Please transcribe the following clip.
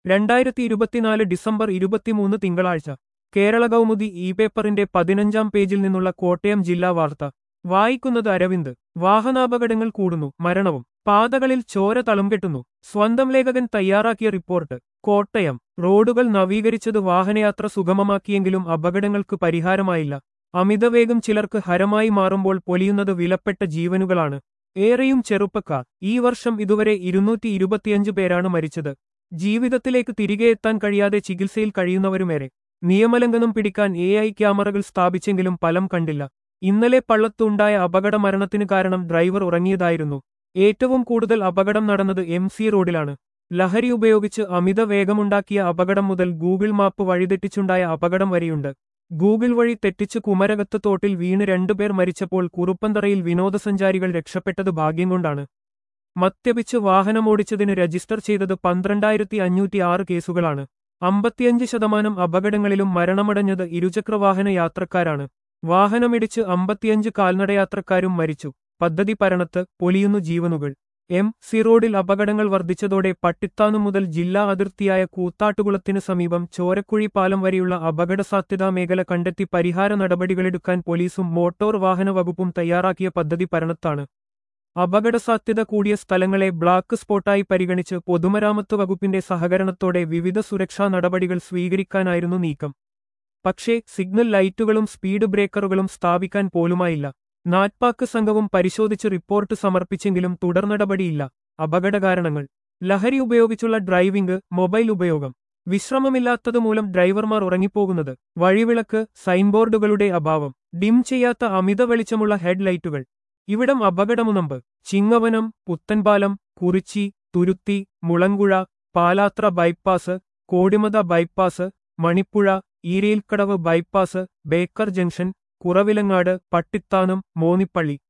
രണ്ടായിരത്തി ഇരുപത്തിനാല് ഡിസംബർ ഇരുപത്തിമൂന്ന് തിങ്കളാഴ്ച കേരള കൗമുദി ഇ പേപ്പറിന്റെ പതിനഞ്ചാം പേജിൽ നിന്നുള്ള കോട്ടയം ജില്ലാ വാർത്ത വായിക്കുന്നത് അരവിന്ദ് വാഹനാപകടങ്ങൾ കൂടുന്നു മരണവും പാതകളിൽ ചോര തളംകെട്ടുന്നു സ്വന്തം ലേഖകൻ തയ്യാറാക്കിയ റിപ്പോർട്ട് കോട്ടയം റോഡുകൾ നവീകരിച്ചത് വാഹനയാത്ര സുഗമമാക്കിയെങ്കിലും അപകടങ്ങൾക്ക് പരിഹാരമായില്ല അമിതവേഗം ചിലർക്ക് ഹരമായി മാറുമ്പോൾ പൊലിയുന്നത് വിലപ്പെട്ട ജീവനുകളാണ് ഏറെയും ചെറുപ്പക്കാർ ഈ വർഷം ഇതുവരെ ഇരുന്നൂറ്റി ഇരുപത്തിയഞ്ച് പേരാണ് മരിച്ചത് ജീവിതത്തിലേക്ക് തിരികെ എത്താൻ കഴിയാതെ ചികിത്സയിൽ കഴിയുന്നവരുമേറെ നിയമലംഘനം പിടിക്കാൻ എ ഐ ക്യാമറകൾ സ്ഥാപിച്ചെങ്കിലും ഫലം കണ്ടില്ല ഇന്നലെ പള്ളത്തുണ്ടായ അപകട മരണത്തിന് കാരണം ഡ്രൈവർ ഉറങ്ങിയതായിരുന്നു ഏറ്റവും കൂടുതൽ അപകടം നടന്നത് എം സി റോഡിലാണ് ലഹരി ഉപയോഗിച്ച് അമിത വേഗമുണ്ടാക്കിയ അപകടം മുതൽ ഗൂഗിൾ മാപ്പ് വഴിതെറ്റിച്ചുണ്ടായ അപകടം വരെയുണ്ട് ഗൂഗിൾ വഴി തെറ്റിച്ച് കുമരകത്ത് തോട്ടിൽ വീണ് രണ്ടുപേർ മരിച്ചപ്പോൾ കുറുപ്പന്തറയിൽ വിനോദസഞ്ചാരികൾ രക്ഷപ്പെട്ടത് ഭാഗ്യം കൊണ്ടാണ് മദ്യപിച്ച് വാഹനമോടിച്ചതിന് രജിസ്റ്റർ ചെയ്തത് പന്ത്രണ്ടായിരത്തി അഞ്ഞൂറ്റി ആറ് കേസുകളാണ് അമ്പത്തിയഞ്ച് ശതമാനം അപകടങ്ങളിലും മരണമടഞ്ഞത് ഇരുചക്രവാഹന യാത്രക്കാരാണ് വാഹനമിടിച്ച് അമ്പത്തിയഞ്ച് കാൽനടയാത്രക്കാരും മരിച്ചു പദ്ധതി പരണത്ത് പൊലിയുന്നു ജീവനുകൾ എം സി റോഡിൽ അപകടങ്ങൾ വർദ്ധിച്ചതോടെ പട്ടിത്താനു മുതൽ ജില്ലാ അതിർത്തിയായ കൂത്താട്ടുകുളത്തിന് സമീപം ചോരക്കുഴി പാലം വരെയുള്ള അപകടസാധ്യതാ മേഖല കണ്ടെത്തി പരിഹാര നടപടികളെടുക്കാൻ പോലീസും മോട്ടോർ വാഹന വകുപ്പും തയ്യാറാക്കിയ പദ്ധതി പരണത്താണ് അപകടസാധ്യത കൂടിയ സ്ഥലങ്ങളെ ബ്ലാക്ക് സ്പോട്ടായി പരിഗണിച്ച് പൊതുമരാമത്ത് വകുപ്പിന്റെ സഹകരണത്തോടെ വിവിധ സുരക്ഷാ നടപടികൾ സ്വീകരിക്കാനായിരുന്നു നീക്കം പക്ഷേ സിഗ്നൽ ലൈറ്റുകളും സ്പീഡ് ബ്രേക്കറുകളും സ്ഥാപിക്കാൻ പോലുമായില്ല നാറ്റ്പാക്ക് സംഘവും പരിശോധിച്ച് റിപ്പോർട്ട് സമർപ്പിച്ചെങ്കിലും തുടർ നടപടിയില്ല അപകടകാരണങ്ങൾ ലഹരി ഉപയോഗിച്ചുള്ള ഡ്രൈവിംഗ് മൊബൈൽ ഉപയോഗം വിശ്രമമില്ലാത്തതുമൂലം ഡ്രൈവർമാർ ഉറങ്ങിപ്പോകുന്നത് വഴിവിളക്ക് സൈൻബോർഡുകളുടെ അഭാവം ഡിം ചെയ്യാത്ത അമിത വെളിച്ചമുള്ള ഹെഡ്ലൈറ്റുകൾ ഇവിടം അപകടമുനമ്പ് Chingavanam Puthanpalam Kurichi Thuruthi Mulankuzha Palathra bypass Kodimatha bypass Manipuzha Eerayilkadavu bypass Baker junction Kuravilangad Pattithanam Monippally